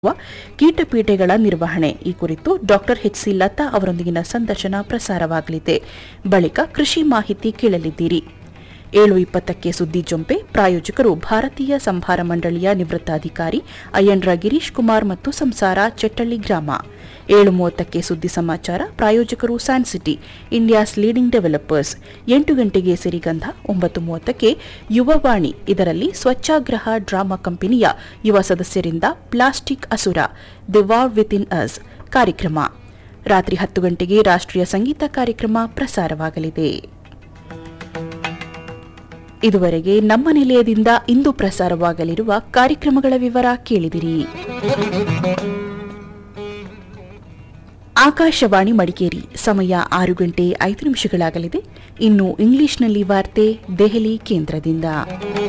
ಕೀಟಪೀಠೆಗಳ ನಿರ್ವಹಣೆ ಈ ಕುರಿತು ಡಾಕ್ಟರ್ ಎಚ್ ಸಿ ಲತಾ ಅವರೊಂದಿಗಿನ ಸಂದರ್ಶನ ಪ್ರಸಾರವಾಗಲಿದೆ ಬಳಿಕ ಕೃಷಿ ಮಾಹಿತಿ ಕೇಳಲಿದ್ದೀರಿ ಏಳು ಇಪ್ಪತ್ತಕ್ಕೆ ಸುದ್ದಿ ಜೊಂಪೆ ಪ್ರಾಯೋಜಕರು ಭಾರತೀಯ ಸಂಭಾರ ಮಂಡಳಿಯ ನಿವೃತ್ತ ಅಧಿಕಾರಿ ಅಯ್ಯಂಡ್ರ ಗಿರೀಶ್ ಕುಮಾರ್ ಮತ್ತು ಸಂಸಾರ ಚೆಟ್ಟಳ್ಳಿ ಗ್ರಾಮ ಏಳು ಮೂವತ್ತಕ್ಕೆ ಸುದ್ದಿ ಸಮಾಚಾರ ಪ್ರಾಯೋಜಕರು ಸ್ಯಾನ್ಸಿಟಿ ಇಂಡಿಯಾಸ್ ಲೀಡಿಂಗ್ ಡೆವಲಪರ್ಸ್ ಎಂಟು ಗಂಟೆಗೆ ಸಿರಿಗಂಧ ಒಂಬತ್ತು ಮೂವತ್ತಕ್ಕೆ ಯುವವಾಣಿ ಇದರಲ್ಲಿ ಸ್ವಚ್ಛಾಗ್ರಹ ಡ್ರಾಮಾ ಕಂಪನಿಯ ಯುವ ಸದಸ್ಯರಿಂದ ಪ್ಲಾಸ್ಟಿಕ್ ಅಸುರ the war within us ಕಾರ್ಯಕ್ರಮ ರಾತ್ರಿ ಹತ್ತು ಗಂಟೆಗೆ ರಾಷ್ಟ್ರೀಯ ಸಂಗೀತ ಕಾರ್ಯಕ್ರಮ ಪ್ರಸಾರವಾಗಲಿದೆ ಇದುವರೆಗೆ ನಮ್ಮ ನಿಲಯದಿಂದ ಇಂದು ಪ್ರಸಾರವಾಗಲಿರುವ ಕಾರ್ಯಕ್ರಮಗಳ ವಿವರ ಕೇಳಿದಿರಿ ಆಕಾಶವಾಣಿ ಮಡಿಕೇರಿ ಸಮಯ ಆರು ಗಂಟೆ ಐದು ನಿಮಿಷಗಳಾಗಲಿದೆ ಇನ್ನು ಇಂಗ್ಲಿಷ್ನಲ್ಲಿ ವಾರ್ತೆ ದೆಹಲಿ ಕೇಂದ್ರದಿಂದ